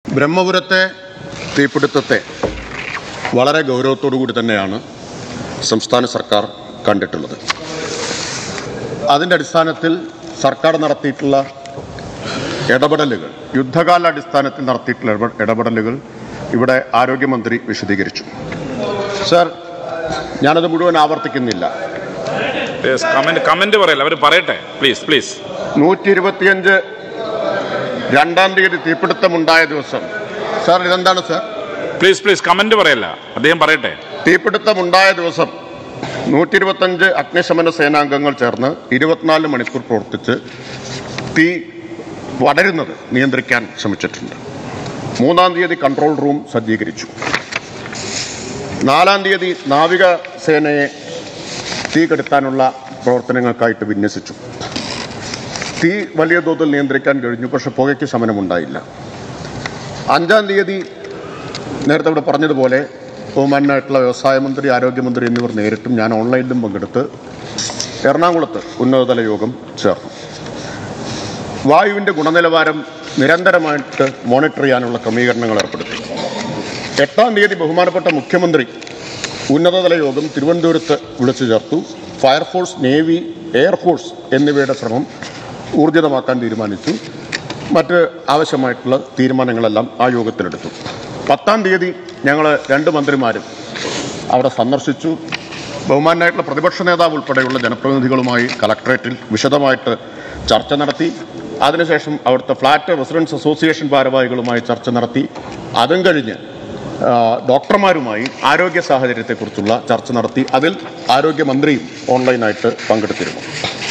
ബ്രഹ്മപുരത്തെ തീപിടുത്തത്തെ വളരെ ഗൗരവത്തോടു കൂടി തന്നെയാണ് സംസ്ഥാന സർക്കാർ കണ്ടിട്ടുള്ളത് അതിൻ്റെ അടിസ്ഥാനത്തിൽ സർക്കാർ നടത്തിയിട്ടുള്ള ഇടപെടലുകൾ യുദ്ധകാല അടിസ്ഥാനത്തിൽ നടത്തിയിട്ടുള്ള ഇടപെ- ഇടപെടലുകൾ ഇവിടെ ആരോഗ്യമന്ത്രി വിശദീകരിച്ചു സർ ഞാനത് മുഴുവൻ ആവർത്തിക്കുന്നില്ല കമന്റ് കമന്റ് പറയല്ല അവർ പറയട്ടെ പ്ലീസ് പ്ലീസ് നൂറ്റി ഇരുപത്തിയഞ്ച് രണ്ടാം തീയതി തീപിടുത്തമുണ്ടായ ദിവസം സാർ ഇതെന്താണ് സാർ പ്ലീസ് പ്ലീസ് കമന്റ് പറയല്ല അദ്ദേഹം പറയട്ടെ തീപിടുത്തമുണ്ടായ ദിവസം നൂറ്റി ഇരുപത്തഞ്ച് അഗ്നിശമന സേനാംഗങ്ങൾ ചേർന്ന് ഇരുപത്തിനാല് മണിക്കൂർ പ്രവർത്തിച്ച് തീ പടരുന്നത് നിയന്ത്രിക്കാൻ ശ്രമിച്ചിട്ടുണ്ട് മൂന്നാം തീയതി കൺട്രോൾ റൂം സജ്ജീകരിച്ചു നാലാം തീയതി നാവിക സേനയെ തീ കെടുത്താനുള്ള പ്രവർത്തനങ്ങൾക്കായിട്ട് വിന്യസിച്ചു തീ വലിയ തോതിൽ നിയന്ത്രിക്കാൻ കഴിഞ്ഞു പക്ഷെ പുകയ്ക്ക് ശമനമുണ്ടായില്ല അഞ്ചാം തീയതി നേരത്തെ ഇവിടെ പറഞ്ഞതുപോലെ ബഹുമാനായിട്ടുള്ള വ്യവസായ മന്ത്രി ആരോഗ്യമന്ത്രി എന്നിവർ നേരിട്ടും ഞാൻ ഓൺലൈനിലും പങ്കെടുത്ത് എറണാകുളത്ത് ഉന്നതതല യോഗം ചേർന്നു വായുവിൻ്റെ ഗുണനിലവാരം നിരന്തരമായിട്ട് മോണിറ്റർ ചെയ്യാനുള്ള ക്രമീകരണങ്ങൾ ഏർപ്പെടുത്തി എട്ടാം തീയതി ബഹുമാനപ്പെട്ട മുഖ്യമന്ത്രി ഉന്നതതല യോഗം തിരുവനന്തപുരത്ത് വിളിച്ചു ചേർത്തു ഫയർഫോഴ്സ് നേവി എയർഫോഴ്സ് എന്നിവയുടെ ശ്രമം ഊർജിതമാക്കാൻ തീരുമാനിച്ചു മറ്റ് ആവശ്യമായിട്ടുള്ള തീരുമാനങ്ങളെല്ലാം ആ യോഗത്തിലെടുത്തു പത്താം തീയതി ഞങ്ങൾ രണ്ട് മന്ത്രിമാരും അവിടെ സന്ദർശിച്ചു ബഹുമാനായിട്ടുള്ള പ്രതിപക്ഷ നേതാവ് ഉൾപ്പെടെയുള്ള ജനപ്രതിനിധികളുമായി കലക്ടറേറ്റിൽ വിശദമായിട്ട് ചർച്ച നടത്തി അതിനുശേഷം അവിടുത്തെ ഫ്ലാറ്റ് റെസിഡൻസ് അസോസിയേഷൻ ഭാരവാഹികളുമായി ചർച്ച നടത്തി അതും കഴിഞ്ഞ് ആ, ഡോക്ടർമാരുമായി ആരോഗ്യ സാഹചര്യത്തെക്കുറിച്ചുള്ള ചർച്ച നടത്തി അതിൽ ആരോഗ്യമന്ത്രിയും ഓൺലൈനായിട്ട് പങ്കെടുത്തിരുന്നു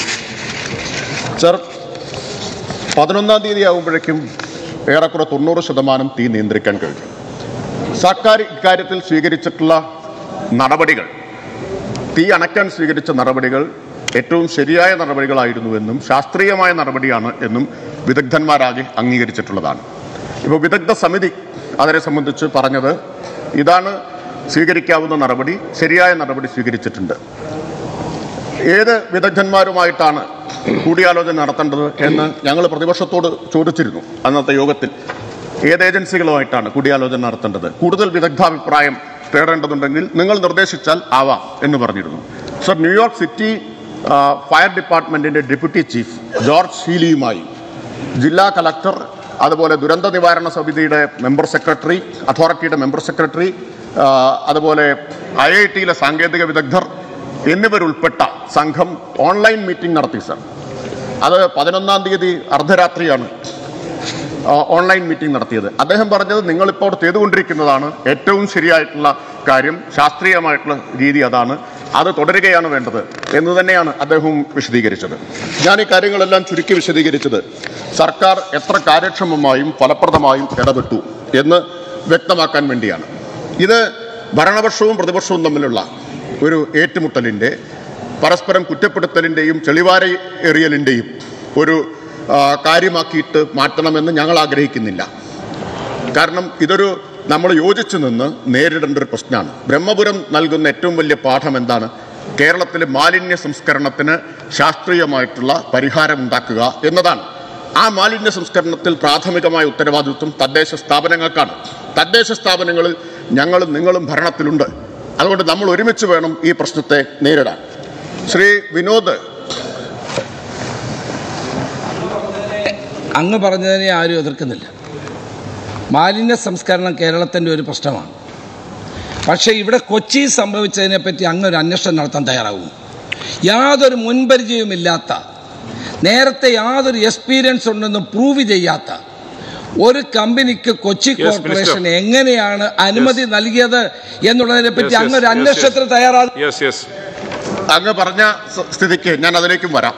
സർ പതിനൊന്നാം തീയതി ആകുമ്പോഴേക്കും ഏറെക്കുറെ തൊണ്ണൂറ് ശതമാനം തീ നിയന്ത്രിക്കാൻ കഴിഞ്ഞു സർക്കാർ ഇക്കാര്യത്തിൽ സ്വീകരിച്ചിട്ടുള്ള നടപടികൾ തീ അണയ്ക്കാൻ സ്വീകരിച്ച നടപടികൾ ഏറ്റവും ശരിയായ നടപടികളായിരുന്നുവെന്നും ശാസ്ത്രീയമായ നടപടിയാണ് എന്നും വിദഗ്ധന്മാരാകെ അംഗീകരിച്ചിട്ടുള്ളതാണ് ഇപ്പോൾ വിദഗ്ധ സമിതി അതിനെ സംബന്ധിച്ച് പറഞ്ഞത് ഇതാണ് സ്വീകരിക്കാവുന്ന നടപടി ശരിയായ നടപടി സ്വീകരിച്ചിട്ടുണ്ട് ഏത് വിദഗ്ധന്മാരുമായിട്ടാണ് കൂടിയാലോചന നടത്തേണ്ടത് എന്ന് ഞങ്ങൾ പ്രതിപക്ഷത്തോട് ചോദിച്ചിരുന്നു അന്നത്തെ യോഗത്തിൽ ഏത് ഏജൻസികളുമായിട്ടാണ് കൂടിയാലോചന നടത്തേണ്ടത് കൂടുതൽ വിദഗ്ധാഭിപ്രായം തേടേണ്ടതുണ്ടെങ്കിൽ നിങ്ങൾ നിർദ്ദേശിച്ചാൽ ആവാം എന്ന് പറഞ്ഞിരുന്നു സർ ന്യൂയോർക്ക് സിറ്റി ആ, ഫയർ ഡിപ്പാർട്ട്മെന്റിന്റെ ഡെപ്യൂട്ടി ചീഫ് ജോർജ് ഹീലിയുമായി ജില്ലാ കലക്ടർ അതുപോലെ ദുരന്ത നിവാരണ സമിതിയുടെ മെമ്പർ സെക്രട്ടറി അതോറിറ്റിയുടെ മെമ്പർ സെക്രട്ടറി ആ, അതുപോലെ ഐ ഐ ടിയിലെ സാങ്കേതിക വിദഗ്ധർ എന്നിവരുൾപ്പെട്ട സംഘം ഓൺലൈൻ മീറ്റിംഗ് നടത്തി സർ അത് പതിനൊന്നാം തീയതി അർദ്ധരാത്രിയാണ് ആ, ഓൺലൈൻ മീറ്റിംഗ് നടത്തിയത് അദ്ദേഹം പറഞ്ഞത് നിങ്ങളിപ്പോൾ ചെയ്തുകൊണ്ടിരിക്കുന്നതാണ് ഏറ്റവും ശരിയായിട്ടുള്ള കാര്യം ശാസ്ത്രീയമായിട്ടുള്ള രീതി അതാണ് അത് തുടരുകയാണ് വേണ്ടത് എന്ന് തന്നെയാണ് അദ്ദേഹവും വിശദീകരിച്ചത് ഞാൻ ഈ കാര്യങ്ങളെല്ലാം ചുരുക്കി വിശദീകരിച്ചത് സർക്കാർ എത്ര കാര്യക്ഷമമായും ഫലപ്രദമായും ഇടപെട്ടു എന്ന് വ്യക്തമാക്കാൻ വേണ്ടിയാണ് ഇത് ഭരണപക്ഷവും പ്രതിപക്ഷവും തമ്മിലുള്ള ഒരു ഏറ്റുമുട്ടലിൻ്റെ പരസ്പരം കുറ്റപ്പെടുത്തലിൻ്റെയും ചെളിവാര എറിയലിൻ്റെയും ഒരു ആ, കാര്യമാക്കിയിട്ട് മാറ്റണമെന്ന് ഞങ്ങൾ ആഗ്രഹിക്കുന്നില്ല കാരണം ഇതൊരു നമ്മൾ യോജിച്ചു നിന്ന് നേരിടേണ്ട ഒരു പ്രശ്നമാണ് ബ്രഹ്മപുരം നൽകുന്ന ഏറ്റവും വലിയ പാഠം എന്താണ് കേരളത്തിലെ മാലിന്യ സംസ്കരണത്തിന് ശാസ്ത്രീയമായിട്ടുള്ള പരിഹാരം ഉണ്ടാക്കുക എന്നതാണ് ആ മാലിന്യ സംസ്കരണത്തിൽ പ്രാഥമികമായ ഉത്തരവാദിത്വം തദ്ദേശ സ്ഥാപനങ്ങൾക്കാണ് തദ്ദേശ സ്ഥാപനങ്ങളിൽ ഞങ്ങളും നിങ്ങളും ഭരണത്തിലുണ്ട് അതുകൊണ്ട് നമ്മൾ ഒരുമിച്ച് വേണം ഈ പ്രശ്നത്തെ നേരിടാൻ ശ്രീ വിനോദ് അങ്ങ് പറഞ്ഞതിനെ ആരും എതിർക്കുന്നില്ല മാലിന്യ സംസ്കരണം കേരളത്തിൻ്റെ ഒരു പ്രശ്നമാണ് പക്ഷേ ഇവിടെ കൊച്ചി സംഭവിച്ചതിനെപ്പറ്റി അങ്ങ് ഒരു അന്വേഷണം നടത്താൻ തയ്യാറാവും യാതൊരു മുൻപരിചയവുമില്ലാത്ത നേരത്തെ യാതൊരു എക്സ്പീരിയൻസ് ഉണ്ടെന്ന് പ്രൂവ് ചെയ്യാത്ത ഒരു കമ്പനിക്ക് കൊച്ചി Yes, കോർപ്പറേഷൻ Minister. എങ്ങനെയാണ് അനുമതി നൽകിയത് എന്നുള്ളതിനെ പറ്റി അങ്ങ് ഒരു അന്വേഷണത്തിന് തയ്യാറാകും യെസ് യെസ് അങ്ങ് പറഞ്ഞ സ- സ്ഥിതിക്ക് ഞാൻ അതിലേക്കും വരാം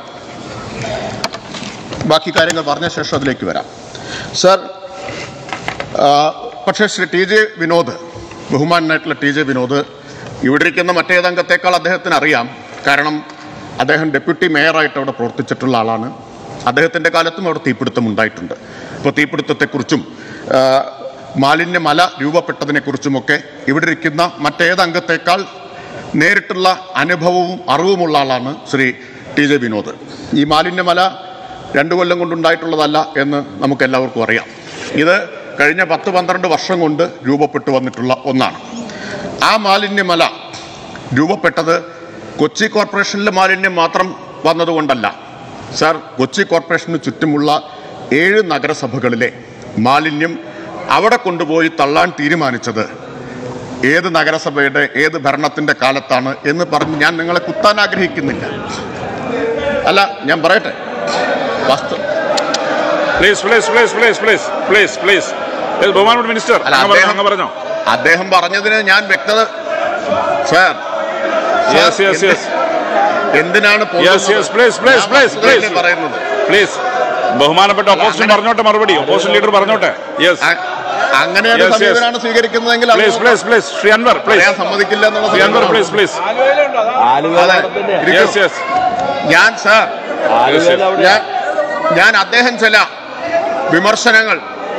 ബാക്കി കാര്യങ്ങൾ പറഞ്ഞ ശേഷം അതിലേക്ക് വരാം സർ ആ, പക്ഷേ ശ്രീ ടി ജെ വിനോദ് ബഹുമാനായിട്ടുള്ള ടി ജെ വിനോദ് ഇവിടെ ഇരിക്കുന്ന മറ്റേതംഗത്തേക്കാൾ അദ്ദേഹത്തിന് അറിയാം കാരണം അദ്ദേഹം ഡെപ്യൂട്ടി മേയറായിട്ട് അവിടെ പ്രവർത്തിച്ചിട്ടുള്ള ആളാണ് അദ്ദേഹത്തിൻ്റെ കാലത്തും അവിടെ തീപിടുത്തം ഉണ്ടായിട്ടുണ്ട് ഇപ്പോൾ തീപിടുത്തത്തെക്കുറിച്ചും ആ, മാലിന്യമല രൂപപ്പെട്ടതിനെക്കുറിച്ചുമൊക്കെ ഇവിടെ ഇരിക്കുന്ന മറ്റേതംഗത്തേക്കാൾ നേരിട്ടുള്ള അനുഭവവും അറിവുമുള്ള ആളാണ് ശ്രീ ടി ജെ വിനോദ് ഈ മാലിന്യമല രണ്ടു കൊല്ലം കൊണ്ടുണ്ടായിട്ടുള്ളതല്ല എന്ന് നമുക്ക് എല്ലാവർക്കും അറിയാം ഇത് കഴിഞ്ഞ പത്ത് പന്ത്രണ്ട് വർഷം കൊണ്ട് രൂപപ്പെട്ടു വന്നിട്ടുള്ള ഒന്നാണ് ആ മാലിന്യമല രൂപപ്പെട്ടത് കൊച്ചി കോർപ്പറേഷനിലെ മാലിന്യം മാത്രം വന്നതുകൊണ്ടല്ല സാർ കൊച്ചി കോർപ്പറേഷന് ചുറ്റുമുള്ള ഏഴ് നഗരസഭകളിലെ മാലിന്യം അവിടെ കൊണ്ടുപോയി തള്ളാൻ തീരുമാനിച്ചത് ഏത് നഗരസഭയുടെ ഏത് ഭരണത്തിന്റെ കാലത്താണ് എന്ന് പറഞ്ഞ് ഞാൻ നിങ്ങളെ കുത്താൻ ആഗ്രഹിക്കുന്നില്ല അല്ല ഞാൻ പറയട്ടെ വസ്തു please please please please please please please ബഹുമാനപ്പെട്ട മിനിസ്റ്റർ അല്ല, അങ്ങ് പറഞ്ഞോ അദ്ദേഹം- അങ്ങ് പറഞ്ഞോ അദ്ദേഹം പറഞ്ഞതിന് ഞാൻ വ്യക്തത സാർ യെസ് യെസ് യെസ് എന്തിനാണ് yes yes please please please please പറയുന്നത് പ്ലീസ് ബഹുമാനപ്പെട്ട ഓപ്പോസിഷൻ അങ്ങനെ- പറഞ്ഞോട്ടെ മറുപടി ഓപ്പോസിഷൻ ലീഡർ പറഞ്ഞോട്ടെ യെസ് അ- അങ്ങനെ ഒരു Yes, yes. സമീപനമാണ് സ്വീകരിക്കുന്നതെങ്കിൽ അത് please please please Shri Anvar please പറയാൻ സമ്മതിക്കില്ല എന്നുള്ള ശ്രീ അൻവർ സമീപനമാണ്. പ്ലീസ് പ്ലീസ് അതെ. ഇരിക്കൂ. യെസ് യെസ് ഞാൻ സാർ ഞാൻ ഞാൻ അദ്ദേഹം ചില വിമർശനങ്ങൾ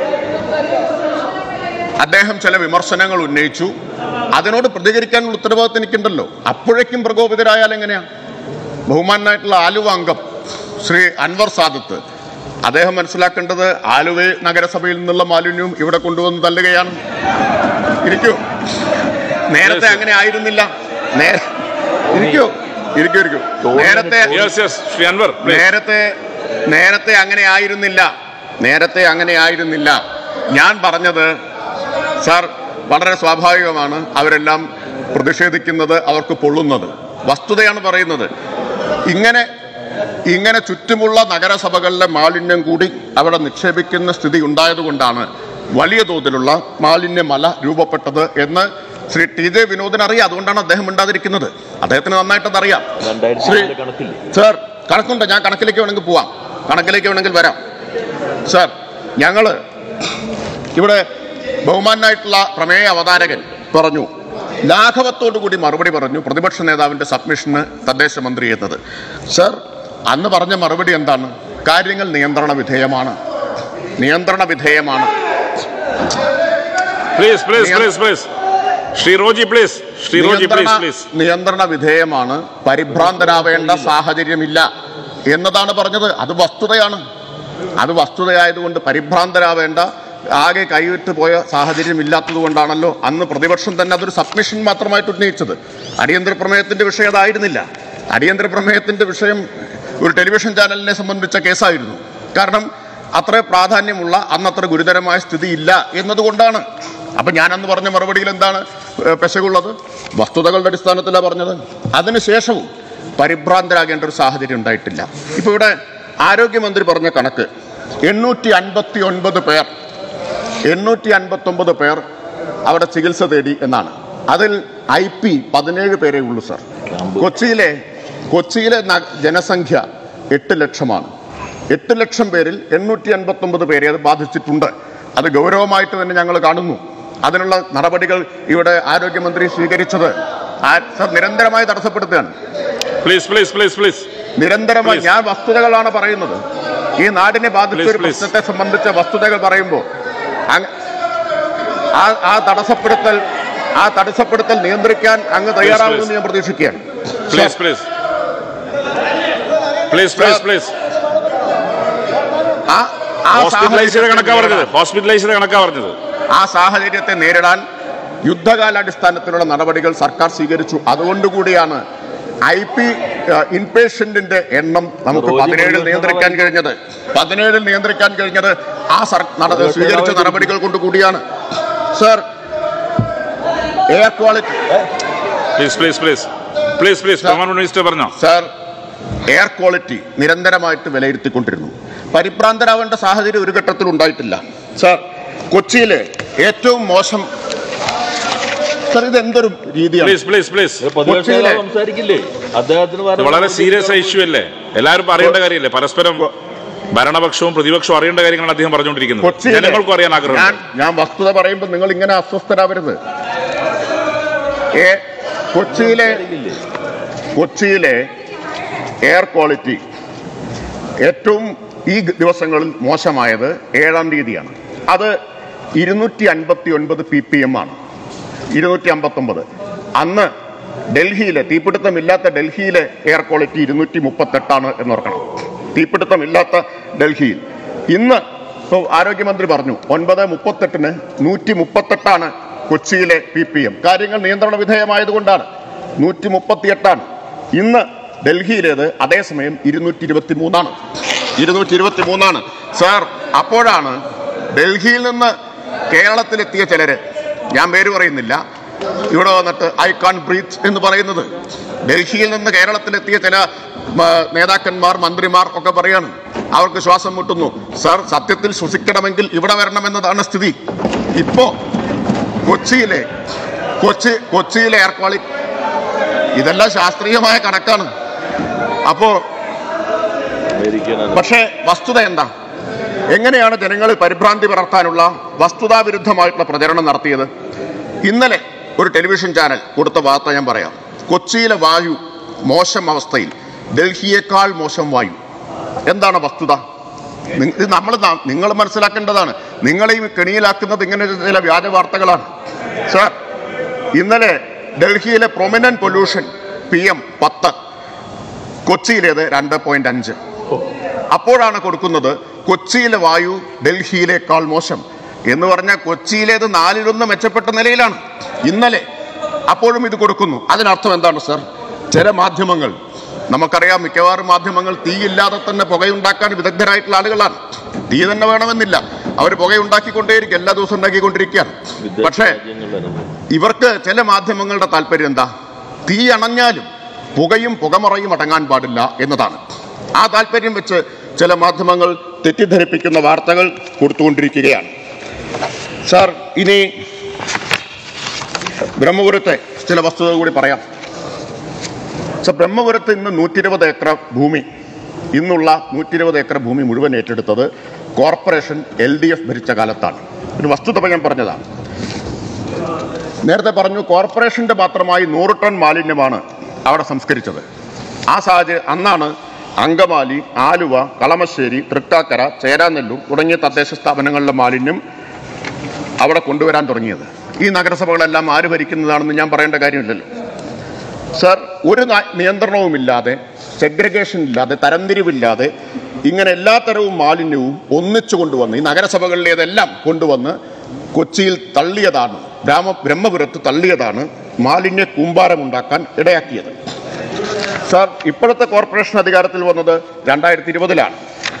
അദ്ദേഹം ചില വിമർശനങ്ങൾ ഉന്നയിച്ചു അതിനോട് പ്രതികരിക്കാനുള്ള ഉത്തരവാദിത്വം എനിക്കുണ്ടല്ലോ അപ്പോഴേക്കും പ്രകോപിതരായാൽ എങ്ങനെയാ ബഹുമാനായിട്ടുള്ള ആലുവ അംഗം ശ്രീ അൻവർ സാദത്ത് അദ്ദേഹം മനസ്സിലാക്കേണ്ടത് ആലുവ നഗരസഭയിൽ നിന്നുള്ള മാലിന്യവും ഇവിടെ കൊണ്ടുവന്ന് തള്ളുകയാണ് ഇരിക്കൂ നേരത്തെ അങ്ങനെ ആയിരുന്നില്ല നേ- ഇരിക്കൂ ഇരിക്കൂ ഇരിക്കൂ നേരത്തെ yes yes Shri Anvar please നേരത്തെ നേരത്തെ അങ്ങനെ ആയിരുന്നില്ല നേരത്തെ അങ്ങനെ ആയിരുന്നില്ല ഞാൻ പറഞ്ഞത് സാർ വളരെ സ്വാഭാവികമാണ് അവരെല്ലാം പ്രതിഷേധിക്കുന്നത് അവർക്ക് പൊള്ളുന്നത് വസ്തുതയാണ് പറയുന്നത് ഇങ്ങനെ ഇങ്ങനെ ചുറ്റുമുള്ള നഗരസഭകളിലെ മാലിന്യം കൂടി അവിടെ നിക്ഷേപിക്കുന്ന സ്ഥിതി ഉണ്ടായതുകൊണ്ടാണ് വലിയ തോതിലുള്ള മാലിന്യമല രൂപപ്പെട്ടത് എന്ന് ശ്രീ ടി ജെ വിനോദിന് അറിയാം അതുകൊണ്ടാണ് അദ്ദേഹം ഉണ്ടാതിരിക്കുന്നത് അദ്ദേഹത്തിന് നന്നായിട്ടത് അറിയാം ശ്രീ സാർ കണക്കുണ്ട് ഞാൻ കണക്കിലേക്ക് വേണമെങ്കിൽ പോവാം കണക്കിലേക്ക് വേണമെങ്കിൽ വരാം സാർ ഞങ്ങള് ഇവിടെ ബഹുമാനായിട്ടുള്ള പ്രമേയ അവതാരകൻ പറഞ്ഞു ലാഘവത്തോടു കൂടി മറുപടി പറഞ്ഞു പ്രതിപക്ഷ നേതാവിന്റെ സബ്മിഷന് തദ്ദേശ മന്ത്രി എന്നത് സർ അന്ന് പറഞ്ഞ മറുപടി എന്താണ് കാര്യങ്ങൾ നിയന്ത്രണ വിധേയമാണ് നിയന്ത്രണ വിധേയമാണ് please please please please Shri Roji please Shri Roji please നിയന്ത്രണ പ്ലീസ് നിയന്ത്രണ വിധേയമാണ് പരിഭ്രാന്തരാവേണ്ട സാഹചര്യമില്ല എന്നതാണ് പറഞ്ഞത് അത് വസ്തുതയാണ് അത് വസ്തുതയായതുകൊണ്ട് പരിഭ്രാന്തരാവേണ്ട ആകെ കൈവിട്ട് പോയ സാഹചര്യം ഇല്ലാത്തത് കൊണ്ടാണല്ലോ അന്ന് പ്രതിപക്ഷം തന്നെ അതൊരു സബ്മിഷൻ മാത്രമായിട്ട് ഉന്നയിച്ചത് അടിയന്തര പ്രമേയത്തിന്റെ വിഷയം അതായിരുന്നില്ല അടിയന്തര പ്രമേയത്തിന്റെ വിഷയം ഒരു ടെലിവിഷൻ ചാനലിനെ സംബന്ധിച്ച കേസായിരുന്നു കാരണം അത്ര പ്രാധാന്യമുള്ള അന്നത്ര ഗുരുതരമായ സ്ഥിതി ഇല്ല എന്നതുകൊണ്ടാണ് അപ്പൊ ഞാൻ അന്ന് പറഞ്ഞ മറുപടിയിൽ എന്താണ് ഏഹ്, പെശകുള്ളത് വസ്തുതകളുടെ അടിസ്ഥാനത്തിലാണ് പറഞ്ഞത് അതിനുശേഷവും പരിഭ്രാന്തരാകേണ്ട ഒരു സാഹചര്യം ഉണ്ടായിട്ടില്ല ഇപ്പൊ ഇവിടെ ആരോഗ്യമന്ത്രി പറഞ്ഞ കണക്ക് എണ്ണൂറ്റി അൻപത്തി ഒൻപത് പേർ എണ്ണൂറ്റി അൻപത്തി ഒമ്പത് പേർ അവിടെ ചികിത്സ തേടി എന്നാണ് അതിൽ ഐ പി പതിനേഴ് പേരേ ഉള്ളൂ സർ കൊച്ചിയിലെ കൊച്ചിയിലെ ന- ജനസംഖ്യ എട്ട് ലക്ഷമാണ് എട്ട് ലക്ഷം പേരിൽ എണ്ണൂറ്റി അൻപത്തി ഒമ്പത് പേരെ അത് ബാധിച്ചിട്ടുണ്ട് അത് ഗൗരവമായിട്ട് തന്നെ ഞങ്ങൾ കാണുന്നു അതിനുള്ള നടപടികൾ ഇവിടെ ആരോഗ്യമന്ത്രി സ്വീകരിച്ചത് ആ- സർ നിരന്തരമായി തടസ്സപ്പെടുത്തുകയാണ് പ്ലീസ് പ്ലീസ് പ്ലീസ് പ്ലീസ് നിരന്തരമായി Please. ഞാൻ വസ്തുതകളാണ് പറയുന്നത് ഈ നാടിനെ ബാധിച്ച Please, ഒരു please. പ്രശ്നത്തെ സംബന്ധിച്ച വസ്തുതകൾ പറയുമ്പോൾ അങ്ങ് ആ ആ തടസ്സപ്പെടുത്തൽ ആ തടസ്സപ്പെടുത്തൽ നിയന്ത്രിക്കാൻ അങ്ങ് തയ്യാറാകുമെന്ന് ഞാൻ പ്രതീക്ഷിക്കുകയാണ് please please please please please ആ ആ ഹോസ്പിറ്റലൈസ്ഡ് കണക്കാ പറഞ്ഞത് സാഹചര്യത്തെ ഹോസ്പിറ്റലൈസ്ഡ് കണക്കാ പറഞ്ഞത് ആ സാഹചര്യത്തെ നേരിടാൻ യുദ്ധകാലാടിസ്ഥാനത്തിലുള്ള നടപടികൾ സർക്കാർ സ്വീകരിച്ചു അതുകൊണ്ടുകൂടിയാണ് ഐ പി ഇൻപേഷ്യന്റിന്റെ എണ്ണം നമുക്ക് പതിനേഴിൽ നിയന്ത്രിക്കാൻ കഴിഞ്ഞത് പതിനേഴിൽ നിയന്ത്രിക്കാൻ കഴിഞ്ഞത് ആ സർ നട- സ്വീകരിച്ച നടപടികൾ കൊണ്ട് കൂടിയാണ് sir air quality please please please please please ബഹുമാനപ്പെട്ട മിനിസ്റ്റർ പറഞ്ഞോ സാർ എയർ ക്വാളിറ്റി നിരന്തരമായിട്ട് വിലയിരുത്തിക്കൊണ്ടിരുന്നു പരിഭ്രാന്തരാവേണ്ട സാഹചര്യം ഒരു ഘട്ടത്തിൽ ഉണ്ടായിട്ടില്ല സാർ കൊച്ചിയിലെ ഏറ്റവും മോശം സാർ ഇത് എന്തൊരു രീതിയാണ് പ്ലീസ് പ്ലീസ് പ്ലീസ് പ്രതിപക്ഷ കൊച്ചിയിലെ- നേതാവ് സംസാരിക്കില്ലേ അദ്ദേഹത്തിന് ഇത് വേറെ വളരെ സീരിയസ് ആയ ഇഷ്യൂ അല്ലേ എല്ലാവരും ഇപ്പൊ അറിയേണ്ട കാര്യമല്ലേ പരസ്പരം ഭരണപക്ഷവും പ്രതിപക്ഷവും അറിയേണ്ട കാര്യങ്ങളാണ് അദ്ദേഹം പറഞ്ഞുകൊണ്ടിരിക്കുന്നത് കൊച്ചിയിലെ ജനങ്ങൾക്കും അറിയാൻ ഞാൻ ആഗ്രഹമുണ്ട് ഞാൻ വസ്തുത പറയുമ്പോൾ നിങ്ങൾ ഇങ്ങനെ അസ്വസ്ഥരാവരുത് ഏ കൊച്ചിയിലെ കൊച്ചിയിലെ എയർ ക്വാളിറ്റി ഏറ്റവും ഈ ദിവസങ്ങളിൽ മോശമായത് ഏഴാം തീയതിയാണ് അത് ഇരുന്നൂറ്റി അൻപത്തി ഒൻപത് പി പി എം ആണ് ഇരുന്നൂറ്റി അമ്പത്തൊമ്പത് അന്ന് ഡൽഹിയിലെ തീപിടുത്തമില്ലാത്ത ഡൽഹിയിലെ എയർ ക്വാളിറ്റി ഇരുന്നൂറ്റി മുപ്പത്തെട്ടാണ് എന്നോർക്കണം തീപിടുത്തമില്ലാത്ത ഡൽഹിയിൽ ഇന്ന് ഇപ്പോൾ ആരോഗ്യമന്ത്രി പറഞ്ഞു ഒൻപത് മുപ്പത്തെട്ടിന് നൂറ്റി മുപ്പത്തെട്ടാണ് കൊച്ചിയിലെ പി പി എം കാര്യങ്ങൾ നിയന്ത്രണ വിധേയമായതുകൊണ്ടാണ് നൂറ്റി മുപ്പത്തിയെട്ടാണ് ഇന്ന് ഡൽഹിയിലേത് അതേസമയം ഇരുന്നൂറ്റി ഇരുപത്തി മൂന്നാണ് ഇരുന്നൂറ്റി ഇരുപത്തി മൂന്നാണ് സാർ അപ്പോഴാണ് ഡൽഹിയിൽ നിന്ന് കേരളത്തിലെത്തിയ ചിലര് ഞാൻ പേര് പറയുന്നില്ല ഇവിടെ വന്നിട്ട് ഐ കാൺ ബ്രീത്ത് എന്ന് പറയുന്നത് ഡൽഹിയിൽ നിന്ന് കേരളത്തിലെത്തിയ ചില മ, നേതാക്കന്മാർ മന്ത്രിമാർ ഒക്കെ പറയാണ് അവർക്ക് ശ്വാസം മുട്ടുന്നു സാർ സത്യത്തിൽ ശ്വസിക്കണമെങ്കിൽ ഇവിടെ വരണമെന്നതാണ് സ്ഥിതി ഇപ്പോ കൊച്ചിയിലെ കൊച്ചി കൊച്ചിയിലെ എയർ ക്വാളിറ്റി ഇതെല്ലാം ശാസ്ത്രീയമായ കണക്കാണ് അപ്പോ അമേരിക്കൻ പക്ഷേ വസ്തുത എന്താ എങ്ങനെയാണ് ജനങ്ങളിൽ പരിഭ്രാന്തി പടർത്താനുള്ള വസ്തുതാവിരുദ്ധമായിട്ടുള്ള പ്രചരണം നടത്തിയത് ഇന്നലെ ഒരു ടെലിവിഷൻ ചാനൽ കൊടുത്ത വാർത്ത ഞാൻ പറയാം കൊച്ചിയിലെ വായു മോശം അവസ്ഥയിൽ ഡൽഹിയേക്കാൾ മോശം വായു എന്താണ് വസ്തുത നി- ഇത് നമ്മൾ നിങ്ങൾ മനസ്സിലാക്കേണ്ടതാണ് നിങ്ങളെയും കെണിയിലാക്കുന്നത് ഇങ്ങനെ ചില വ്യാജ വാർത്തകളാണ് സാർ ഇന്നലെ ഡൽഹിയിലെ പ്രൊമിനന്റ് പൊല്യൂഷൻ പി എം പത്ത് കൊച്ചിയിലേത് രണ്ട് പോയിന്റ് അഞ്ച് അപ്പോഴാണ് കൊടുക്കുന്നത് കൊച്ചിയിലെ വായു ഡൽഹിയിലേക്കാൾ മോശം എന്ന് പറഞ്ഞാൽ കൊച്ചിയിലേത് നാലിലൊന്ന് മെച്ചപ്പെട്ട നിലയിലാണ് ഇന്നലെ അപ്പോഴും ഇത് കൊടുക്കുന്നു അതിനർത്ഥം എന്താണ് സർ ചില മാധ്യമങ്ങൾ നമുക്കറിയാം മിക്കവാറും മാധ്യമങ്ങൾ തീയില്ലാതെ തന്നെ പുകയുണ്ടാക്കാൻ വിദഗ്ധരായിട്ടുള്ള ആളുകളാണ് തീ തന്നെ വേണമെന്നില്ല അവർ പുകയുണ്ടാക്കിക്കൊണ്ടേയിരിക്കും എല്ലാ ദിവസവും ഉണ്ടാക്കിക്കൊണ്ടിരിക്കുകയാണ് പക്ഷേ ഇവർക്ക് ചില മാധ്യമങ്ങളുടെ താല്പര്യം എന്താ തീ അണഞ്ഞാലും പുകയും പുകമറയും അടങ്ങാൻ പാടില്ല എന്നതാണ് ആ താല്പര്യം വെച്ച് ചില മാധ്യമങ്ങൾ തെറ്റിദ്ധരിപ്പിക്കുന്ന വാർത്തകൾ കൊടുത്തുകൊണ്ടിരിക്കുകയാണ് സാർ ഇനി ബ്രഹ്മപുരത്തെ ചില വസ്തുതകൾ കൂടി പറയാം സാർ ബ്രഹ്മപുരത്ത് ഇന്ന് നൂറ്റി ഇരുപത് ഏക്കർ ഭൂമി ഇന്നുള്ള നൂറ്റി ഇരുപത് ഏക്കർ ഭൂമി മുഴുവൻ ഏറ്റെടുത്തത് കോർപ്പറേഷൻ എൽ ഡി എഫ് ഭരിച്ച കാലത്താണ് ഒരു വസ്തുത ഞാൻ പറഞ്ഞതാണ് നേരത്തെ പറഞ്ഞു കോർപ്പറേഷന്റെ മാത്രമായി നൂറ് ടൺ മാലിന്യമാണ് അവിടെ സംസ്കരിച്ചത് ആ സാഹചര്യം അന്നാണ് അങ്കമാലി ആലുവ കളമശ്ശേരി തൃക്കാക്കര ചേരാനെല്ലൂർ തുടങ്ങിയ തദ്ദേശ സ്ഥാപനങ്ങളിലെ മാലിന്യം അവിടെ കൊണ്ടുവരാൻ തുടങ്ങിയത് ഈ നഗരസഭകളെല്ലാം ആര് ഭരിക്കുന്നതാണെന്ന് ഞാൻ പറയേണ്ട കാര്യമില്ലല്ലോ സർ ഒരു ന- നിയന്ത്രണവുമില്ലാതെ സെഗ്രിഗേഷൻ ഇല്ലാതെ തരംതിരിവില്ലാതെ ഇങ്ങനെ എല്ലാ തരവും മാലിന്യവും ഒന്നിച്ചു കൊണ്ടുവന്ന് ഈ നഗരസഭകളിലേതെല്ലാം കൊണ്ടുവന്ന് കൊച്ചിയിൽ തള്ളിയതാണ് ഗ്രാമ ബ്രഹ്മപുരത്ത് തള്ളിയതാണ് മാലിന്യ കൂമ്പാരമുണ്ടാക്കാൻ ഇടയാക്കിയത് സാർ ഇപ്പോഴത്തെ കോർപ്പറേഷൻ അധികാരത്തിൽ വന്നത് രണ്ടായിരത്തി ഇരുപതിലാണ്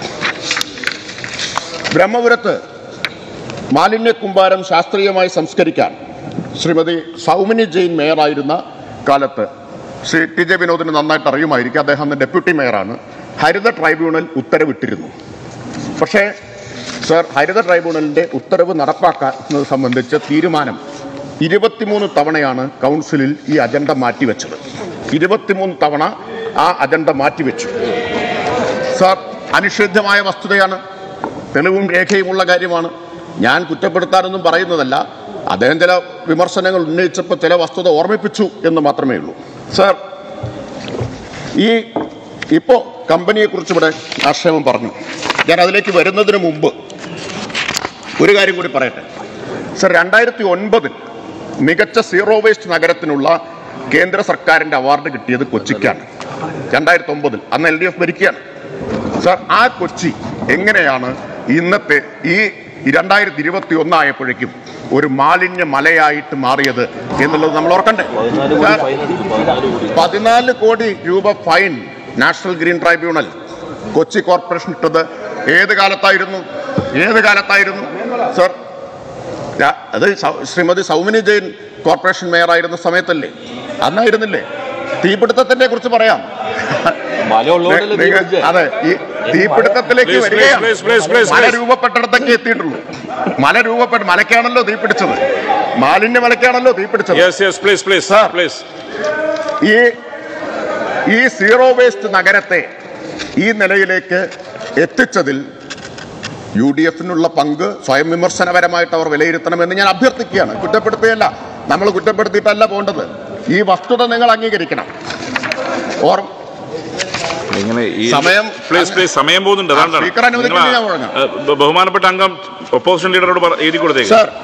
ബ്രഹ്മപുരത്ത് മാലിന്യ കൂമ്പാരം ശാസ്ത്രീയമായി സംസ്കരിക്കാൻ ശ്രീമതി സൗമിനി ജെയിൻ മേയറായിരുന്ന കാലത്ത് ശ്രീ ടി ജെ വിനോദിന് നന്നായിട്ട് അറിയുമായിരിക്കും അദ്ദേഹം അന്ന് ഡെപ്യൂട്ടി മേയറാണ് ഹരിത ട്രൈബ്യൂണൽ ഉത്തരവിട്ടിരുന്നു പക്ഷേ സർ ഹരിത ട്രൈബ്യൂണലിന്റെ ഉത്തരവ് നടപ്പാക്കുന്നത് സംബന്ധിച്ച തീരുമാനം ഇരുപത്തിമൂന്ന് തവണയാണ് കൗൺസിലിൽ ഈ അജണ്ട മാറ്റിവെച്ചത് ഇരുപത്തിമൂന്ന് തവണ ആ അജണ്ട മാറ്റിവെച്ചു സാർ അനിഷിദ്ധമായ വസ്തുതയാണ് തെളിവും രേഖയുമുള്ള കാര്യമാണ് ഞാൻ കുറ്റപ്പെടുത്താനൊന്നും പറയുന്നതല്ല അദ്ദേഹം ചില വിമർശനങ്ങൾ ഉന്നയിച്ചപ്പോൾ ചില വസ്തുത ഓർമ്മിപ്പിച്ചു എന്ന് മാത്രമേ ഉള്ളൂ സാർ ഈ ഇപ്പോൾ കമ്പനിയെക്കുറിച്ച് ഇവിടെ ആക്ഷേപം പറഞ്ഞു ഞാൻ അതിലേക്ക് വരുന്നതിന് മുമ്പ് ഒരു കാര്യം കൂടി പറയട്ടെ സർ രണ്ടായിരത്തി ഒൻപതിൽ മികച്ച സീറോ വേസ്റ്റ് നഗരത്തിനുള്ള കേന്ദ്ര സർക്കാരിന്റെ അവാർഡ് കിട്ടിയത് കൊച്ചിക്കാണ് രണ്ടായിരത്തി ഒമ്പതിൽ അന്ന് എൽ ഡി എഫ് ഭരിക്കുകയാണ് സർ ആ കൊച്ചി എങ്ങനെയാണ് ഇന്നത്തെ ഈ രണ്ടായിരത്തി ഇരുപത്തി ഒന്നായപ്പോഴേക്കും ഒരു മാലിന്യ മലയായിട്ട് മാറിയത് എന്നുള്ളത് നമ്മൾ ഓർക്കണ്ടേ പതിനാല് കോടി പതിനാല് കോടി ഫൈൻ അടിച്ചു പതിനാല് കോടി രൂപ fine national green tribunal Kochi corporation ഇട്ടത് ഏത് കാലത്തായിരുന്നു ഏത് കാലത്തായിരുന്നു സർ രാ- അത് സൗ- ശ്രീമതി സൗമിനി ജെയിൻ കോർപ്പറേഷൻ മേയറായിരുന്ന സമയത്തല്ലേ അന്നായിരുന്നില്ലേ തീപിടുത്തത്തിനെ കുറിച്ച് പറയാം മലയുള്ളതുകൊണ്ടല്ലേ നിങ്ങൾ- തീപിടിച്ചേ? അതെ ഈ തീപിടുത്തത്തിലേക്ക് Please, please, വരികയാണ് please, please, please, മല please. രൂപപ്പെട്ടിടത്തേക്ക് എത്തിയിട്ടുള്ളൂ മല രൂപപ്പെട്ട് മലക്കാണല്ലോ തീപിടിച്ചത് മാലിന്യ മലക്കാണല്ലോ തീപിടിച്ചത് yes yes please please Sir. Please ഈ ഈ സീറോ വേസ്റ്റ് നഗരത്തെ ഈ നിലയിലേക്ക് എത്തിച്ചതിൽ യു ഡി എഫിനുള്ള പങ്ക് സ്വയം വിമർശനപരമായിട്ട് അവർ വിലയിരുത്തണമെന്ന് ഞാൻ അഭ്യർത്ഥിക്കുകയാണ് കുറ്റപ്പെടുത്തുകയല്ല നമ്മൾ കുറ്റപ്പെടുത്തിയിട്ടല്ല പോകേണ്ടത് ഈ വസ്തുത നിങ്ങൾ അംഗീകരിക്കണം ഓർ ഇങ്ങനെ ഈ സമയം- പ്ലീസ് പ്ലീസ് സമയം പോകുന്നുണ്ട് അതാണ് സ്പീക്കർ അനുവദിക്കുന്നത് ഞാൻ വഴങ്ങാം. ബഹുമാനപ്പെട്ട അംഗം ഒപ്പോസിഷൻ ലീഡറോട് പറ- എഴുതി കൊടുത്തേക്ക് സർ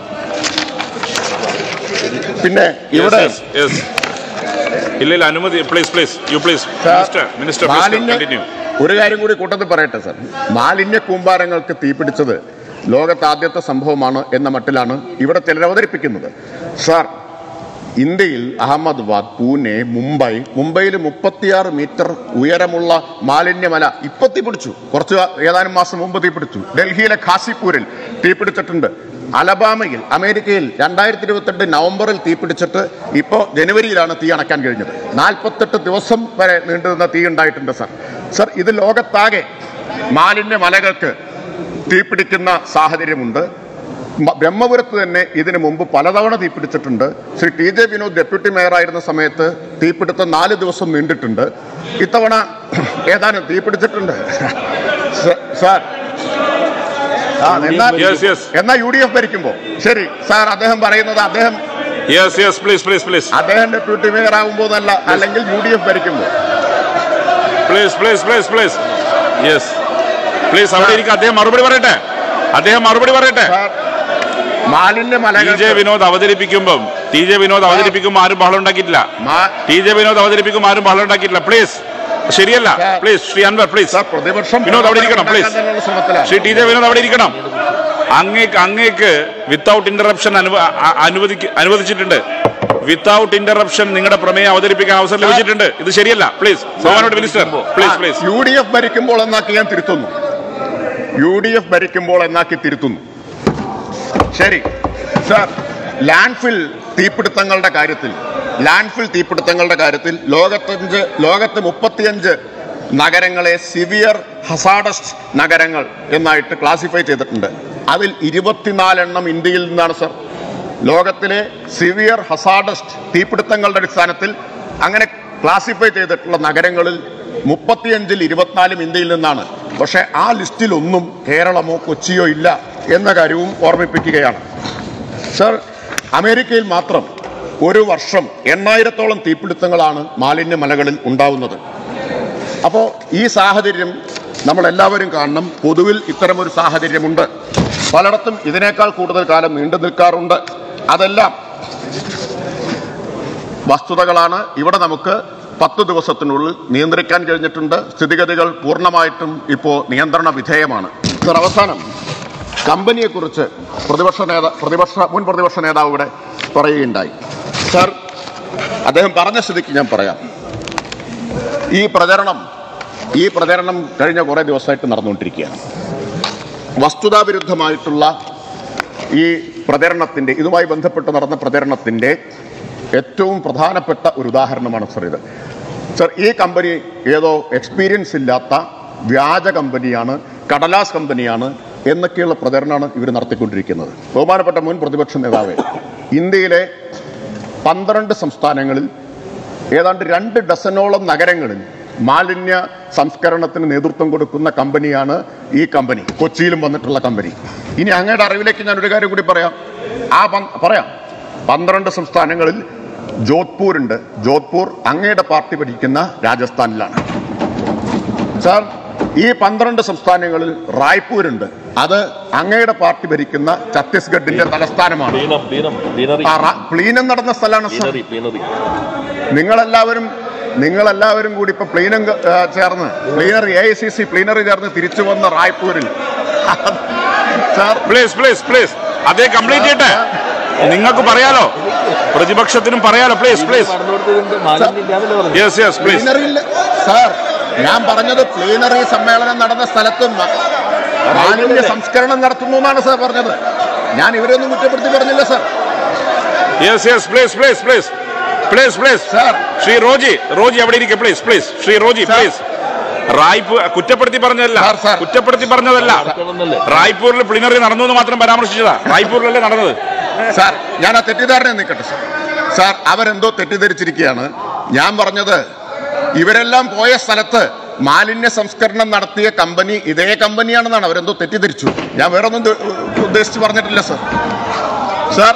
പിന്നെ ഇവിടെ Yes, yes, yes. ഇല്ല ഇല്ല അനുമതി please please you please sir, minister minister മാലിന്യ കണ്ടിന്യൂ ഒരു കാര്യം കൂടി കൂട്ടത്തിൽ പറയട്ടെ സർ മാലിന്യ കൂമ്പാരങ്ങൾക്ക് തീപിടിച്ചത് ലോകത്ത് ആദ്യത്തെ സംഭവമാണ് എന്ന മട്ടിലാണ് ഇവിടെ ചിലർ അവതരിപ്പിക്കുന്നത് സാർ ഇന്ത്യയിൽ അഹമ്മദാബാദ് പൂനെ മുംബൈ മുംബൈയിൽ മുപ്പത്തിയാറ് മീറ്റർ ഉയരമുള്ള മാലിന്യമല ഇപ്പൊ തീപിടിച്ചു കുറച്ച് ഏതാനും മാസം മുമ്പ് തീപിടിച്ചു ഡൽഹിയിലെ ഖാസിപ്പൂരിൽ തീപിടിച്ചിട്ടുണ്ട് അലബാമയിൽ അമേരിക്കയിൽ രണ്ടായിരത്തി ഇരുപത്തെട്ട് നവംബറിൽ തീപിടിച്ചിട്ട് ഇപ്പോൾ ജനുവരിയിലാണ് തീ അണയ്ക്കാൻ കഴിഞ്ഞത് നാൽപ്പത്തെട്ട് ദിവസം വരെ നീണ്ടുനിന്ന തീ ഉണ്ടായിട്ടുണ്ട് സർ സർ ഇത് ലോകത്താകെ മാലിന്യമലകൾക്ക് തീപിടിക്കുന്ന സാഹചര്യമുണ്ട് മ- ബ്രഹ്മപുരത്ത് തന്നെ ഇതിനു മുമ്പ് പലതവണ തീപിടിച്ചിട്ടുണ്ട് Shri T J Vinod deputy മേയറായിരുന്ന സമയത്ത് തീപിടുത്തം നാല് ദിവസം നീണ്ടിട്ടുണ്ട് ഇത്തവണ ഏതാനും തീപിടിച്ചിട്ടുണ്ട് സ- സാർ ആ, എന്നാൽ Yes, yes. എന്നാ യു ഡി എഫ് ഭരിക്കുമ്പോ ശരി സാർ അദ്ദേഹം പറയുന്നത് അദ്ദേഹം yes yes please please please അദ്ദേഹം ഡെപ്യൂട്ടി മേയർ ആകുമ്പോൾ അല്ല അല്ലെങ്കിൽ യു ഡി എഫ് ഭരിക്കുമ്പോൾ please please please please yes please അവിടെ ഇരിക്കുക അദ്ദേഹം മറുപടി പറയട്ടെ അദ്ദേഹം മറുപടി പറയട്ടെ സാർ മാലിന്യ ടി മലകൾ ജെ വിനോദ് അവതരിപ്പിക്കുമ്പം ടി ജെ വിനോദ് അവതരിപ്പിക്കുമ്പോൾ ആരും ബഹളം ഉണ്ടാക്കിയിട്ടില്ല മാ- ടി ജെ വിനോദ് അവതരിപ്പിക്കുമ്പോൾ ആരും ബഹളം ഉണ്ടാക്കിയിട്ടില്ല പ്ലീസ് ശരിയല്ല please Shri Anvar please sir പ്രതിപക്ഷം വിനോദ് അവിടെ ഇരിക്കണം, please. ഉണ്ടാക്കാനുള്ള ശ്രമത്തിലാണ് ശ്രീ ടി ജെ വിനോദ് അവിടെ ഇരിക്കണം അങ്ങേക്ക് അങ്ങേക്ക് വിത്തൗട്ട് ഇന്ററപ്ഷൻ അനുവദിക്ക അനുവദിച്ചിട്ടുണ്ട് വിത്തൗട്ട് ഇന്ററപ്ഷൻ നിങ്ങളുടെ പ്രമേയം അവതരിപ്പിക്കാൻ അവസരം ലഭിച്ചിട്ടുണ്ട് ഇത് ശരിയല്ല പ്ലീസ് ബഹുമാനോട് minister please please U D F ഭരിക്കുമ്പോൾ എന്നാക്കി ഞാൻ തിരുത്തുന്നു യു ഡി എഫ് ഭരിക്കുമ്പോൾ എന്നാക്കി തിരുത്തുന്നു ശരി സാർ ലാൻഡ്ഫിൽ തീപിടുത്തങ്ങളുടെ കാര്യത്തിൽ ലാൻഡ്ഫിൽ തീപിടുത്തങ്ങളുടെ കാര്യത്തിൽ ലോകത്തഞ്ച് ലോകത്ത് മുപ്പത്തിയഞ്ച് നഗരങ്ങളെ സിവിയർ ഹസാഡസ്റ്റ് നഗരങ്ങൾ എന്നായിട്ട് ക്ലാസിഫൈ ചെയ്തിട്ടുണ്ട് അതിൽ ഇരുപത്തിനാലെണ്ണം ഇന്ത്യയിൽ നിന്നാണ് സർ ലോകത്തിലെ സിവിയർ ഹസാഡസ്റ്റ് തീപിടുത്തങ്ങളുടെ അടിസ്ഥാനത്തിൽ അങ്ങനെ ക്ലാസിഫൈ ചെയ്തിട്ടുള്ള നഗരങ്ങളിൽ മുപ്പത്തിയഞ്ചിൽ ഇരുപത്തിനാലും ഇന്ത്യയിൽ നിന്നാണ് പക്ഷേ ആ ലിസ്റ്റിലൊന്നും കേരളമോ കൊച്ചിയോ ഇല്ല എന്ന കാര്യവും ഓർമ്മിപ്പിക്കുകയാണ് സർ അമേരിക്കയിൽ മാത്രം ഒരു വർഷം എണ്ണായിരത്തോളം തീപിടുത്തങ്ങളാണ് മാലിന്യമലകളിൽ ഉണ്ടാവുന്നത് അപ്പോൾ ഈ സാഹചര്യം നമ്മളെല്ലാവരും കാണണം പൊതുവിൽ ഇത്തരമൊരു സാഹചര്യമുണ്ട് പലയിടത്തും ഇതിനേക്കാൾ കൂടുതൽ കാലം നീണ്ടു നിൽക്കാറുണ്ട് അതെല്ലാം വസ്തുതകളാണ് ഇവിടെ നമുക്ക് പത്ത് ദിവസത്തിനുള്ളിൽ നിയന്ത്രിക്കാൻ കഴിഞ്ഞിട്ടുണ്ട് സ്ഥിതിഗതികൾ പൂർണ്ണമായിട്ടും ഇപ്പോൾ നിയന്ത്രണ വിധേയമാണ് സർ അവസാനം കമ്പനിയെക്കുറിച്ച് പ്രതിപക്ഷ നേതാ പ്രതിപക്ഷ മുൻ പ്രതിപക്ഷ നേതാവ് ഇവിടെ പറയുകയുണ്ടായി സർ അദ്ദേഹം പറഞ്ഞ സ്ഥിതിക്ക് ഞാൻ പറയാം ഈ പ്രചരണം ഈ പ്രചരണം കഴിഞ്ഞ കുറേ ദിവസമായിട്ട് നടന്നുകൊണ്ടിരിക്കുകയാണ് വസ്തുതാവിരുദ്ധമായിട്ടുള്ള ഈ പ്രചരണത്തിൻ്റെ ഇതുമായി ബന്ധപ്പെട്ട് നടന്ന പ്രചരണത്തിൻ്റെ ഏറ്റവും പ്രധാനപ്പെട്ട ഒരു ഉദാഹരണമാണ് സർ ഇത് സർ ഈ കമ്പനി ഏതോ എക്സ്പീരിയൻസ് ഇല്ലാത്ത വ്യാജ കമ്പനിയാണ് കടലാസ് കമ്പനിയാണ് എന്നൊക്കെയുള്ള പ്രചരണമാണ് ഇവർ നടത്തിക്കൊണ്ടിരിക്കുന്നത് ബഹുമാനപ്പെട്ട മുൻ പ്രതിപക്ഷ നേതാവ് ഇന്ത്യയിലെ പന്ത്രണ്ട് സംസ്ഥാനങ്ങളിൽ ഏതാണ്ട് രണ്ട് ഡസനോളം നഗരങ്ങളിൽ മാലിന്യ സംസ്കരണത്തിന് നേതൃത്വം കൊടുക്കുന്ന കമ്പനിയാണ് ഈ കമ്പനി കൊച്ചിയിലും വന്നിട്ടുള്ള കമ്പനി ഇനി അങ്ങയുടെ അറിവിലേക്ക് ഞാൻ ഒരു കാര്യം കൂടി പറയാം ആ പന്ത്- പറയാം പന്ത്രണ്ട് സംസ്ഥാനങ്ങളിൽ ജോധ്പൂരുണ്ട് ജോധ്പൂർ അങ്ങയുടെ പാർട്ടി ഭരിക്കുന്ന രാജസ്ഥാനിലാണ് സാർ ഈ പന്ത്രണ്ട് സംസ്ഥാനങ്ങളിൽ റായ്പൂരുണ്ട് അത് അങ്ങയുടെ പാർട്ടി ഭരിക്കുന്ന ഛത്തീസ്ഗഡിന്റെ തലസ്ഥാനമാണ് പ്ലീനം പ്ലീനം പ്ലീനറി ആ, റ- പ്ലീനം നടന്ന സ്ഥലമാണ് സാർ പ്ലീനറി പ്ലീനറി നിങ്ങളെല്ലാവരും നിങ്ങളെല്ലാവരും കൂടി ഇപ്പൊ പ്ലീനം ക- ആ, ചേർന്ന് plenary A I C C plenary ചേർന്ന് തിരിച്ചു വന്ന റായ്പൂരിൽ സാർ പ്ലീസ് പ്ലീസ് പ്ലീസ് അദ്ദേഹം കംപ്ലീറ്റ് ചെയ്യട്ടെ നിങ്ങൾക്ക് പറയാലോ പ്രതിപക്ഷത്തിനും പറയാലോ പ്ലീസ് പ്ലീസ് നടന്നുകൊടുത്തതിന്റെ മാലിന്യം ഇല്ലാന്നല്ലേ പറഞ്ഞു യെസ് യെസ് പ്ലീസ് പ്ലീനറിയിൽ സാർ ഞാൻ പറഞ്ഞത് പ്ലീനറി സമ്മേളനം നടന്ന സ്ഥലത്ത് മ- മാലിന്യ സംസ്കരണം നടത്തുന്നു എന്നാണ് സാർ പറഞ്ഞത് ഞാൻ ഇവരെയൊന്നും കുറ്റപ്പെടുത്തി പറഞ്ഞില്ല sir yes yes please please please please please sir Shri Roji Roji അവിടെ ഇരിക്കെ please please Shri Roji sir. Please Raipur കുറ്റപ്പെടുത്തി പറഞ്ഞതല്ല സാർ, സാർ. കുറ്റപ്പെടുത്തി പറഞ്ഞതല്ല നടക്കണമെന്നല്ലേ റായ്പൂരിൽ പ്ലിനറി നടന്നു എന്ന് മാത്രം പരാമർശിച്ചതാ റായ്പൂരിലല്ലേ നടന്നത് സാർ ഞാൻ ആ തെറ്റിദ്ധാരണ നിൽക്കട്ടെ സാർ സാർ അവരെന്തോ തെറ്റിദ്ധരിച്ചിരിക്കുകയാണ് ഞാൻ പറഞ്ഞത് ഇവരെല്ലാം പോയ സ്ഥലത്ത് മാലിന്യ സംസ്കരണം നടത്തിയ കമ്പനി ഇതേ കമ്പനിയാണെന്നാണ് അവരെന്തോ തെറ്റിദ്ധരിച്ചു ഞാൻ വേറെ ഒന്നും ഉദ്ദ- ഉദ്ദേശിച്ച് പറഞ്ഞിട്ടില്ല സാർ സാർ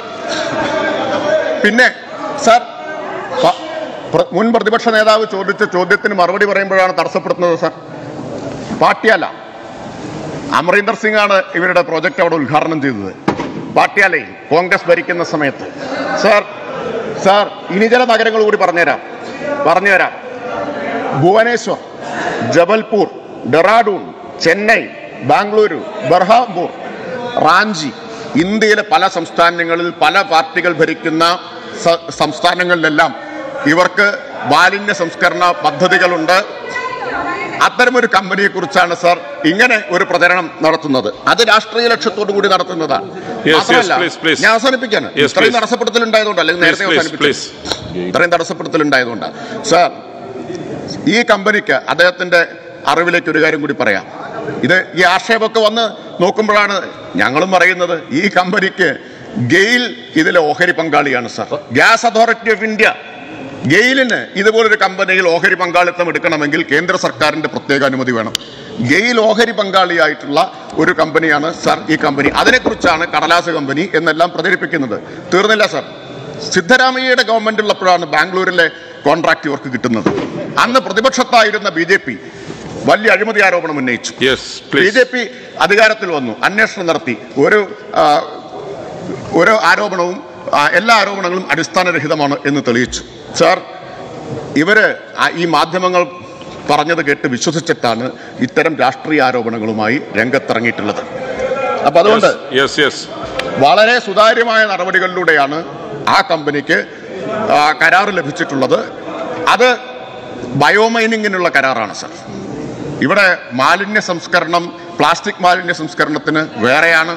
പിന്നെ സാർ പ- പ്ര- മുൻ പ്രതിപക്ഷ നേതാവ് ചോദിച്ച ചോദ്യത്തിന് മറുപടി പറയുമ്പോഴാണ് തടസ്സപ്പെടുത്തുന്നത് സാർ പാട്യാല അമരീന്ദർ സിംഗ് ആണ് ഇവരുടെ പ്രോജക്റ്റ് അവിടെ ഉദ്ഘാടനം ചെയ്തത് പാട്യാലയിൽ കോൺഗ്രസ് ഭരിക്കുന്ന സമയത്ത് സാർ സാർ ഇനി ചില നഗരങ്ങൾ കൂടി പറഞ്ഞുതരാം പറഞ്ഞുതരാം ഭുവനേശ്വർ ജബൽപൂർ ഡെറാഡൂൺ ചെന്നൈ ബാംഗ്ലൂരു ബർഹാംപൂർ റാഞ്ചി ഇന്ത്യയിലെ പല സംസ്ഥാനങ്ങളിൽ പല പാർട്ടികൾ ഭരിക്കുന്ന സ- സംസ്ഥാനങ്ങളിലെല്ലാം ഇവർക്ക് മാലിന്യ സംസ്കരണ പദ്ധതികളുണ്ട് അത്തരമൊരു കമ്പനിയെ കുറിച്ചാണ് സാർ ഇങ്ങനെ ഒരു പ്രചരണം നടത്തുന്നത് അത് രാഷ്ട്രീയ ലക്ഷ്യത്തോടു കൂടി നടത്തുന്നതാണ് yes, മാത്രമല്ല please, please. ഞാൻ അവസാനിപ്പിക്കാണ് Yes, ഇത്രയും please. തടസ്സപ്പെടുത്തലുണ്ടായതുകൊണ്ട് അല്ലെങ്കിൽ നേരത്തെ പ്ലീസ് അവസാനിപ്പിച്ചു പ്ലീസ് ഇത്രയും തടസ്സപ്പെടുത്തലുണ്ടായതുകൊണ്ട് സാർ ഈ കമ്പനിക്ക് അദ്ദേഹത്തിന്റെ അറിവിലേക്ക് ഒരു കാര്യം കൂടി പറയാം ഇത് ഈ ആക്ഷേപമൊക്കെ വന്ന് നോക്കുമ്പോഴാണ് ഞങ്ങളും പറയുന്നത് ഈ കമ്പനിക്ക് ഗെയിൽ ഇതിലെ ഓഹരി പങ്കാളിയാണ് sir gas authority of India ഗെയിലിന് ഇതുപോലൊരു കമ്പനിയിൽ ഓഹരി പങ്കാളിത്തം എടുക്കണമെങ്കിൽ കേന്ദ്ര സർക്കാരിന്റെ പ്രത്യേക അനുമതി വേണം ഗെയിൽ ഓഹരി പങ്കാളിയായിട്ടുള്ള ഒരു കമ്പനിയാണ് സാർ ഈ കമ്പനി അതിനെക്കുറിച്ചാണ് കടലാസ് കമ്പനി എന്നെല്ലാം പ്രചരിപ്പിക്കുന്നത് തീർന്നില്ല സാർ സിദ്ധരാമയ്യയുടെ ഗവൺമെന്റ് ഉള്ളപ്പോഴാണ് ബാംഗ്ലൂരിലെ കോൺട്രാക്ട് ഇവർക്ക് കിട്ടുന്നത് അന്ന് പ്രതിപക്ഷത്തായിരുന്ന ബി ജെ പി വലിയ അഴിമതി ആരോപണം ഉന്നയിച്ചു yes B please J P അധികാരത്തിൽ വന്നു അന്വേഷണം നടത്തി ഒരു ആ, ഒരു ആരോപണവും ആ, എല്ലാ ആരോപണങ്ങളും അടിസ്ഥാനരഹിതമാണ് എന്ന് തെളിയിച്ചു സാർ ഇവര് ആ- ഈ മാധ്യമങ്ങൾ പറഞ്ഞത് കേട്ട് വിശ്വസിച്ചിട്ടാണ് ഇത്തരം രാഷ്ട്രീയ ആരോപണങ്ങളുമായി രംഗത്തിറങ്ങിയിട്ടുള്ളത് അപ്പൊ അതുകൊണ്ട് യെസ് യെസ് വളരെ സുതാര്യമായ നടപടികളിലൂടെയാണ് ആ കമ്പനിക്ക് ആ, കരാർ ലഭിച്ചിട്ടുള്ളത് അത് ബയോമൈനിങ്ങിനുള്ള കരാറാണ് സർ ഇവിടെ മാലിന്യ സംസ്കരണം പ്ലാസ്റ്റിക് മാലിന്യ സംസ്കരണത്തിന് വേറെയാണ്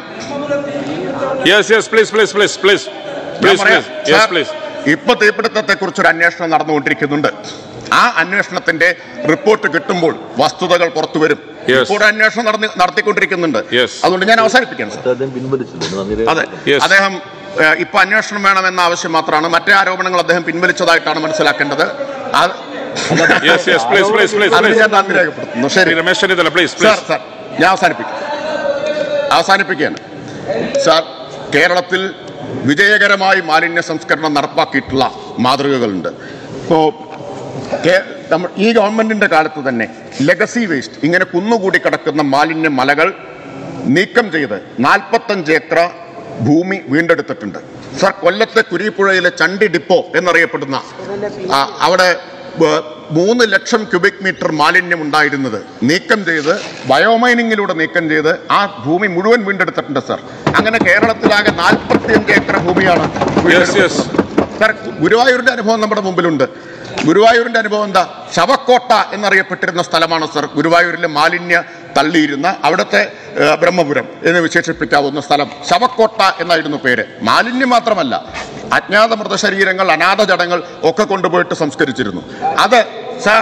yes yes please please please please ഞാൻ പ്ലീസ് പറയാം, പ്ലീസ് യെസ് സർ, പ്ലീസ് ഇപ്പൊ തീപിടുത്തത്തെ കുറിച്ചൊരു അന്വേഷണം നടന്നുകൊണ്ടിരിക്കുന്നുണ്ട് ആ അന്വേഷണത്തിന്റെ റിപ്പോർട്ട് കിട്ടുമ്പോൾ വസ്തുതകൾ പുറത്തു വരും Yes. ഇപ്പോൾ ഒരു അന്വേഷണം നടന്ന് നടത്തിക്കൊണ്ടിരിക്കുന്നുണ്ട് Yes. അതുകൊണ്ട് ഞാൻ അവസാനിപ്പിക്കാം സർ അദ്ദേഹം പിൻവലിച്ചിട്ടുണ്ട് നന്ദി അതെ Yes. അദ്ദേഹം ഏഹ്, ഇപ്പൊ അന്വേഷണം വേണമെന്ന ആവശ്യം മാത്രമാണ് മറ്റേ ആരോപണങ്ങൾ അദ്ദേഹം പിൻവലിച്ചതായിട്ടാണ് മനസ്സിലാക്കേണ്ടത് അത് yes yes please please please അതിന് പ്ലീസ് ഞാൻ നന്ദി രേഖപ്പെടുത്തുന്നു ശരി Ramesh Chennithala please sir please sir ഞാൻ അവസാനിപ്പിക്കും അവസാനിപ്പിക്കുകയാണ് സാർ കേരളത്തിൽ വിജയകരമായി മാലിന്യ സംസ്കരണം നടപ്പാക്കിയിട്ടുള്ള മാതൃകകളുണ്ട് ഇപ്പോ കേ- നമ്മ- ഈ ഗവൺമെന്റിന്റെ കാലത്ത് തന്നെ ലെഗസി വേസ്റ്റ് ഇങ്ങനെ കുന്നുകൂടി കിടക്കുന്ന മാലിന്യ മലകൾ നീക്കം ചെയ്ത് നാൽപ്പത്തഞ്ച് ഏക്കർ ഭൂമി വീണ്ടെടുത്തിട്ടുണ്ട് സർ കൊല്ലത്തെ കുരിപ്പുഴയിലെ ചണ്ടി ഡിപ്പോ എന്നറിയപ്പെടുന്ന ആ, അവിടെ ബ- മൂന്ന് ലക്ഷം ക്യൂബിക് മീറ്റർ മാലിന്യം ഉണ്ടായിരുന്നത് നീക്കം ചെയ്ത് ബയോമൈനിങ്ങിലൂടെ നീക്കം ചെയ്ത് ആ ഭൂമി മുഴുവൻ വീണ്ടെടുത്തിട്ടുണ്ട് സർ അങ്ങനെ കേരളത്തിലാകെ നാൽപ്പത്തിയഞ്ച് ഏക്കർ ഭൂമിയാണ് വീണ്ടെടുത്തിട്ടുള്ളത്. സർ ഗുരുവായൂരിന്റെ അനുഭവം നമ്മുടെ മുമ്പിലുണ്ട് ഗുരുവായൂരിന്റെ അനുഭവം എന്താ ശവക്കോട്ട എന്നറിയപ്പെട്ടിരുന്ന സ്ഥലമാണ് സർ ഗുരുവായൂരിലെ മാലിന്യ തള്ളിയിരുന്ന അവിടുത്തെ ഏഹ്, ബ്രഹ്മപുരം എന്ന് വിശേഷിപ്പിക്കാവുന്ന സ്ഥലം ശവക്കോട്ട എന്നായിരുന്നു പേര് മാലിന്യം മാത്രമല്ല അജ്ഞാത മൃതശരീരങ്ങൾ അനാഥ ജടങ്ങൾ ഒക്കെ കൊണ്ടുപോയിട്ട് സംസ്കരിച്ചിരുന്നു അത് സാർ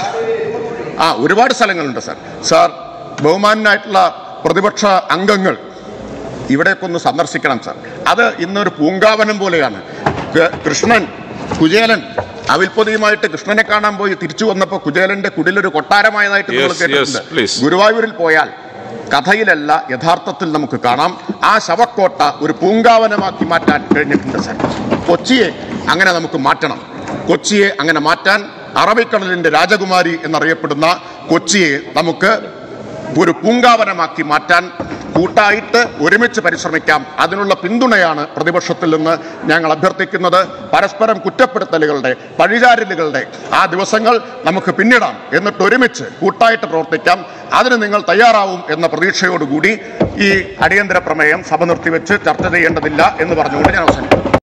ആ ഒരുപാട് സ്ഥലങ്ങളുണ്ട് സാർ സാർ ബഹുമാനായിട്ടുള്ള പ്രതിപക്ഷ അംഗങ്ങൾ ഇവിടെയൊക്കെ ഒന്ന് സന്ദർശിക്കണം സാർ അത് ഇന്നൊരു പൂങ്കാവനം പോലെയാണ് ക- കൃഷ്ണൻ കുചേലൻ അവിൽപ്പതിയുമായിട്ട് കൃഷ്ണനെ കാണാൻ പോയി തിരിച്ചു വന്നപ്പോൾ കുചേലന്റെ കുടിലൊരു കൊട്ടാരമായതായിട്ട് നമ്മൾ Yes, yes, കേട്ടിട്ടുണ്ട് please. ഗുരുവായൂരിൽ പോയാൽ കഥയിലല്ല യഥാർത്ഥത്തിൽ നമുക്ക് കാണാം ആ ശവക്കോട്ട ഒരു പൂങ്കാവനമാക്കി മാറ്റാൻ കഴിഞ്ഞിട്ടുണ്ട് സാർ കൊച്ചിയെ അങ്ങനെ നമുക്ക് മാറ്റണം കൊച്ചിയെ അങ്ങനെ മാറ്റാൻ അറബിക്കടലിന്റെ രാജകുമാരി എന്നറിയപ്പെടുന്ന കൊച്ചിയെ നമുക്ക് ഒരു പൂങ്കാവനമാക്കി മാറ്റാൻ കൂട്ടായിട്ട് ഒരുമിച്ച് പരിശ്രമിക്കാം അതിനുള്ള പിന്തുണയാണ് പ്രതിപക്ഷത്തിൽ നിന്ന് ഞങ്ങൾ അഭ്യർത്ഥിക്കുന്നത് പരസ്പരം കുറ്റപ്പെടുത്തലുകളുടെ പഴിചാരലുകളുടെ ആ ദിവസങ്ങൾ നമുക്ക് പിന്നിടാം എന്നിട്ട് ഒരുമിച്ച് കൂട്ടായിട്ട് പ്രവർത്തിക്കാം അതിന് നിങ്ങൾ തയ്യാറാവും എന്ന പ്രതീക്ഷയോടുകൂടി ഈ അടിയന്തര പ്രമേയം സഭ നിർത്തിവെച്ച് ചർച്ച ചെയ്യേണ്ടതില്ല എന്ന് പറഞ്ഞുകൊണ്ട് ഞാൻ അവസാനിപ്പിക്കും